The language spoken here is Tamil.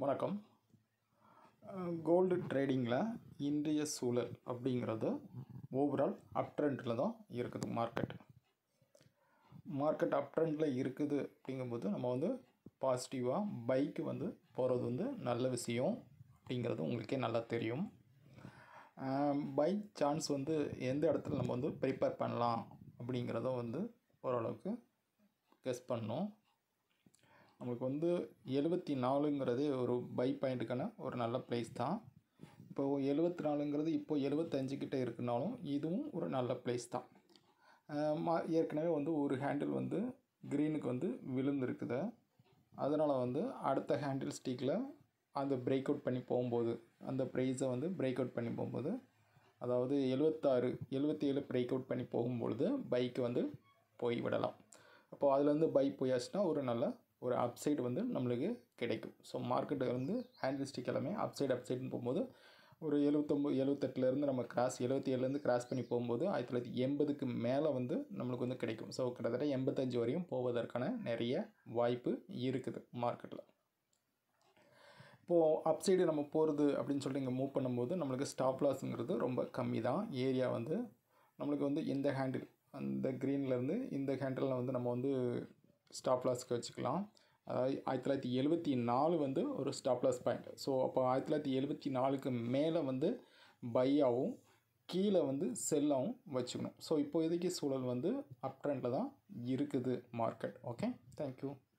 வணக்கம் கோல்டு ட்ரேடிங்கில் இன்றைய சூழல் அப்படிங்கிறது ஓவரால் அப் ட்ரெண்டில் தான் இருக்குது மார்க்கெட் மார்க்கெட் அப் ட்ரெண்டில் இருக்குது அப்படிங்கும்போது நம்ம வந்து பாசிட்டிவாக பைக்கு வந்து போகிறது வந்து நல்ல விஷயம் அப்படிங்கிறது உங்களுக்கே நல்லா தெரியும் பை சான்ஸ் வந்து எந்த இடத்துல நம்ம வந்து ப்ரிப்பேர் பண்ணலாம் அப்படிங்கிறத வந்து ஓரளவுக்கு கெஸ் பண்ணோம் நம்மளுக்கு வந்து எழுபத்தி நாலுங்கிறதே ஒரு பை பாயிண்ட்டுக்கான ஒரு நல்ல ப்ளேஸ் தான் இப்போ எழுபத்தி நாலுங்கிறது இப்போ எழுபத்தஞ்சு கிட்ட இருக்குனாலும் இதுவும் ஒரு நல்ல ப்ளேஸ் தான் மா ஏற்கனவே வந்து ஒரு ஹேண்டில் வந்து க்ரீனுக்கு வந்து விழுந்துருக்குது அதனால் வந்து அடுத்த ஹேண்டில் ஸ்டிக்கில் அந்த பிரேக் அவுட் பண்ணி போகும்போது அந்த ப்ரைஸை வந்து பிரேக் அவுட் பண்ணி போகும்போது அதாவது எழுபத்தாறு எழுபத்தி ஏழு பிரேக் அவுட் பண்ணி போகும்பொழுது பைக்கு வந்து போய் விடலாம் அப்போது அதுலேருந்து பைக் போயாச்சுன்னா ஒரு நல்ல ஒரு அப்சைடு வந்து நம்மளுக்கு கிடைக்கும் ஸோ மார்க்கெட்டு வந்து ஹேண்டில் ஸ்டிக் எல்லாமே அப்சைடு அப்சைடுன்னு போகும்போது ஒரு எழுபத்தொம்பது எழுபத்தெட்டுலேருந்து நம்ம கிராஸ் எழுபத்தி ஏழுலேருந்து கிராஸ் பண்ணி போகும்போது ஆயிரத்தி தொள்ளாயிரத்தி எண்பதுக்கு மேலே வந்து நம்மளுக்கு வந்து கிடைக்கும் ஸோ கிட்டத்தட்ட எண்பத்தஞ்சு வரையும் போவதற்கான நிறைய வாய்ப்பு இருக்குது மார்க்கெட்டில் இப்போது அப்சைடு நம்ம போகிறது அப்படின்னு சொல்லிட்டு இங்கே மூவ் பண்ணும்போது நம்மளுக்கு ஸ்டாப் லாஸுங்கிறது ரொம்ப கம்மி தான் ஏரியா வந்து நம்மளுக்கு வந்து இந்த ஹேண்டில் அந்த க்ரீன்லேருந்து இந்த ஹேண்டிலில் வந்து நம்ம வந்து ஸ்டாப் லாஸ்க்கு வச்சுக்கலாம் அதாவது ஆயிரத்தி தொள்ளாயிரத்தி எழுபத்தி நாலு வந்து ஒரு ஸ்டாப் லாஸ் பாயிண்ட் ஸோ அப்போ ஆயிரத்தி தொள்ளாயிரத்தி எழுபத்தி நாலுக்கு மேலே வந்து பையாகவும் கீழே வந்து செல்லாகவும் வச்சுக்கணும் ஸோ இப்போதைக்கு சூழல் வந்து அப் ட்ரெண்டில் தான் இருக்குது மார்க்கெட் ஓகே தேங்க்யூ